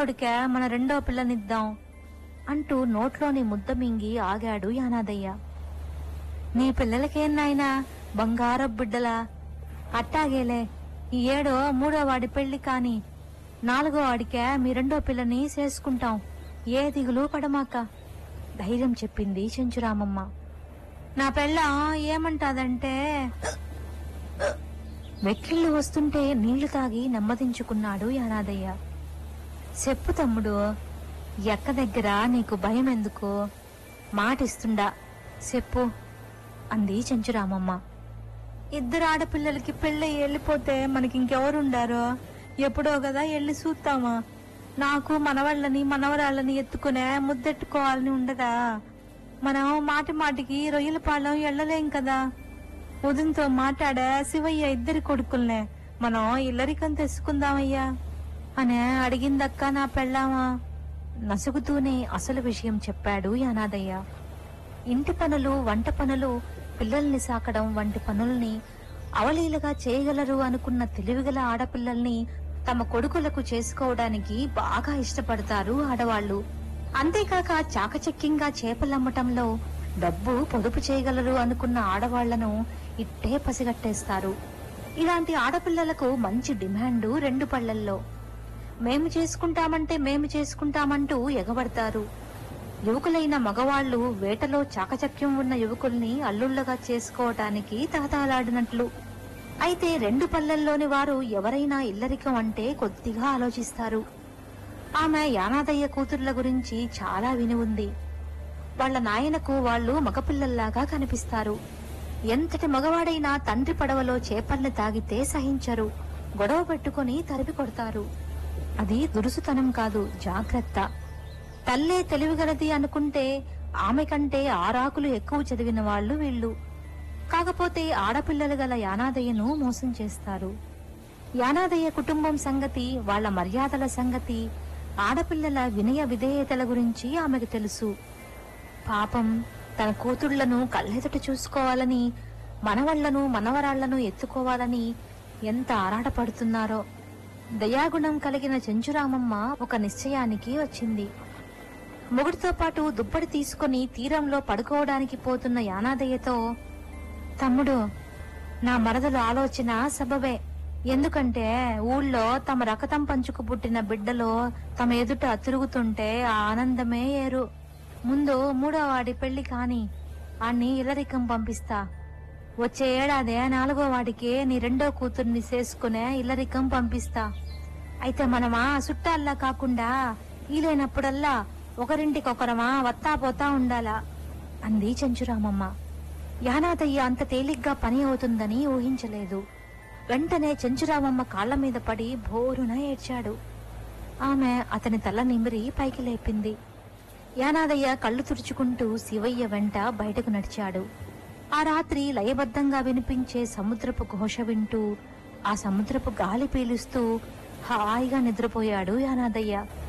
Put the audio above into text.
పిల్లోడికే మన రెండో పిల్లనిద్దాం అంటూ నోట్లోని ముద్ద మింగి ఆగాడు యానాదయ్య నీ పిల్లలకేం నాయనా బంగారపు బిడ్డలా అట్టాగేలే ఈ ఏడో మూడో వాడి పెళ్లి కాని నాలుగో వాడికే మీ రెండో పిల్లని చేసుకుంటాం ఏ దిగులు పడమాక ధైర్యం చెప్పింది చెంచురామమ్మ నా పెళ్ళ ఏమంటాదంటే వెక్కిళ్ళు వస్తుంటే నీళ్లు తాగి నెమ్మదించుకున్నాడు యానాదయ్య చెప్పు తమ్ముడు ఎక్క దగ్గర నీకు భయం ఎందుకు మాటిస్తుండా చెప్పు అంది చెంచురామమ్మ ఇద్దరు ఆడపిల్లలకి పెళ్ళి వెళ్ళిపోతే మనకి ఇంకెవరుండారో ఎప్పుడో కదా వెళ్ళి చూస్తామా నాకు మనవాళ్ళని మనవరాళ్ళని ఎత్తుకునే ముద్దెట్టుకోవాలని ఉండదా మనం మాటి మాటికి రొయ్యల పాలెం వెళ్ళలేం కదా ఉదయంతో మాట్లాడా శివయ్య ఇద్దరి కొడుకుల్నే మనం ఇల్లరికం తెచ్చుకుందామయ్యా అనే అడిగిందక్క నా పెళ్ళామా నసుగుతూనే అసలు విషయం చెప్పాడు యానాదయ్య ఇంటి పనులు వంట పనులు పిల్లల్ని సాకడం వంటి పనుల్ని అవలీలగా చేయగలరు అనుకున్న తెలివిగల ఆడపిల్లల్ని తమ కొడుకులకు చేసుకోవడానికి బాగా ఇష్టపడతారు ఆడవాళ్లు అంతేకాక చాకచక్యంగా చేపలమ్మటంలో డబ్బు పొదుపు చేయగలరు అనుకున్న ఆడవాళ్లను ఇట్టే పసిగట్టేస్తారు ఇలాంటి ఆడపిల్లలకు మంచి డిమాండు రెండు పళ్లల్లో మేము చేసుకుంటామంటే మేము చేసుకుంటామంటూ ఎగబడతారు యువకులైన మగవాళ్లు వేటలో చాకచక్యం ఉన్న యువకుల్ని అల్లుళ్ళగా చేసుకోవటానికి తహతహలాడినట్లు అయితే రెండు పల్లెల్లోని వారు ఎవరైనా ఇల్లరికం అంటే కొద్దిగా ఆలోచిస్తారు ఆమె యానాదయ్య కూతుర్ల గురించి చాలా విని ఉంది వాళ్ళ నాయనకు వాళ్ళు మగపిల్లల్లాగా కనిపిస్తారు ఎంతటి మగవాడైనా తండ్రి పడవలో చేపల్ని తాగితే సహించరు గొడవ పెట్టుకుని తరిమి కొడతారు అది దురుసుతనం కాదు జాగ్రత్త తల్లే తెలివిగలది అనుకుంటే ఆమె కంటే ఆరాకులు ఎక్కువ చదివిన వాళ్ళు వీళ్ళు కాకపోతే ఆడపిల్లలు గల యానాదయ్యను మోసం చేస్తారు యానాదయ్య కుటుంబం సంగతి వాళ్ళ మర్యాదల సంగతి ఆడపిల్లల వినయ విధేయతల గురించి ఆమెకు తెలుసు పాపం తన కూతుళ్లను కళ్ళెదుట చూసుకోవాలని మనవళ్లను మనవరాళ్లను ఎత్తుకోవాలని ఎంత ఆరాటపడుతున్నారో దయాగుణం కలిగిన చెంచురామమ్మ ఒక నిశ్చయానికి వచ్చింది మొగుడితో పాటు దుప్పటి తీసుకుని తీరంలో పడుకోవడానికి పోతున్న యానాదయ్యతో తమ్ముడు నా మరదలు ఆలోచన సబబే ఎందుకంటే ఊళ్ళో తమ రకతం పంచుకు పుట్టిన బిడ్డలో తమ ఎదుట తిరుగుతుంటే ఆ ఆనందమే ఏరు ముందు మూడో వాడి పెళ్లి కాని ఆణ్ణి ఇల్లరికం పంపిస్తా వచ్చే ఏడాదే నాలుగో వాడికి నీ రెండో కూతుర్ని చేసుకునే ఇల్లరికం పంపిస్తా అయితే మనమా చుట్టాల్లా కాకుండా ఈలైనప్పుడల్లా ఒకరింటికొకరమా వత్తా పోతా ఉండాలా అంది చెంచురామమ్మ యానాదయ్య అంత తేలిగ్గా పని అవుతుందని ఊహించలేదు వెంటనే చెంచురామమ్మ కాళ్ల మీద పడి భోరున ఏడ్చాడు ఆమె అతని తల నిమిరి పైకి లేపింది యానాదయ్య కళ్ళు తుడుచుకుంటూ శివయ్య వెంట బయటకు నడిచాడు ఆ రాత్రి లయబద్ధంగా వినిపించే సముద్రపు ఘోష వింటూ ఆ సముద్రపు గాలి పీలుస్తూ హాయిగా నిద్రపోయాడు యానాదయ్య